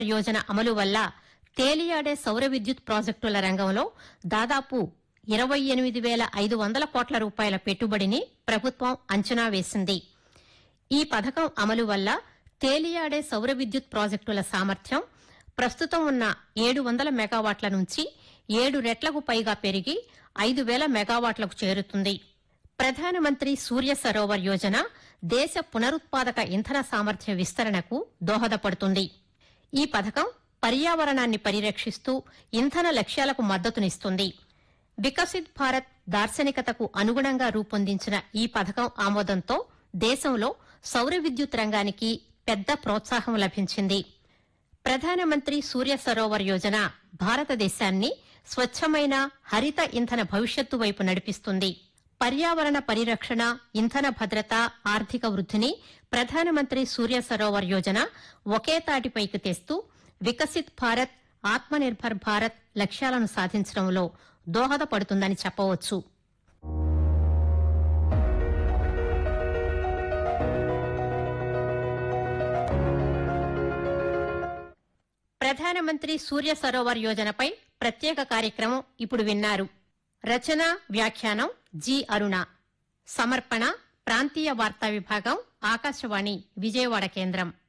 యోజన అమలు వల్ల తేలియాడే సౌర విద్యుత్ ప్రాజెక్టుల రంగంలో దాదాపు ఇరవై ఎనిమిది వేల ఐదు వందల కోట్ల రూపాయల పెట్టుబడిని ప్రభుత్వం అంచనా వేసింది ఈ పథకం అమలు వల్ల తేలియాడే సౌర విద్యుత్ ప్రాజెక్టుల సామర్థ్యం ప్రస్తుతం ఉన్న ఏడు వందల మెగావాట్ల నుంచి ఏడు రెట్లకు పైగా పెరిగి ఐదు వేల మెగావాట్లకు చేరుతుంది ప్రధానమంత్రి సూర్య సరోవర్ యోజన దేశ పునరుత్పాదక ఇంధన సామర్థ్య విస్తరణకు దోహదపడుతుంది ఈ పథకం పర్యావరణాన్ని పరిరక్షిస్తూ ఇంధన లక్ష్యాలకు మద్దతునిస్తుంది వికసిత్ భారత్ దార్శనికతకు అనుగుణంగా రూపొందించిన ఈ పథకం ఆమోదంతో దేశంలో సౌర విద్యుత్ రంగానికి పెద్ద ప్రోత్సాహం లభించింది ప్రధానమంత్రి సూర్య సరోవర్ యోజన భారతదేశాన్ని స్వచ్ఛమైన హరిత ఇంధన భవిష్యత్తు వైపు నడిపిస్తుంది పర్యావరణ పరిరక్షణ ఇంధన భద్రత ఆర్థిక వృద్ధిని ప్రధానమంత్రి సూర్య సరోవర్ యోజన ఒకే తాటిపైకి తెస్తూ వికసిత్ భారత్ ఆత్మనిర్భర్ భారత్ లక్ష్యాలను సాధించడంలో దోహదపడుతుందని చెప్పవచ్చు ప్రధానమంత్రి సూర్య సరోవర్ యోజనపై ప్రత్యేక కార్యక్రమం ఇప్పుడు విన్నారు రచన వ్యాఖ్యానం జి అరుణ సమర్పణ ప్రాంతీయ వార్తా విభాగం ఆకాశవాణి విజయవాడ కేంద్రం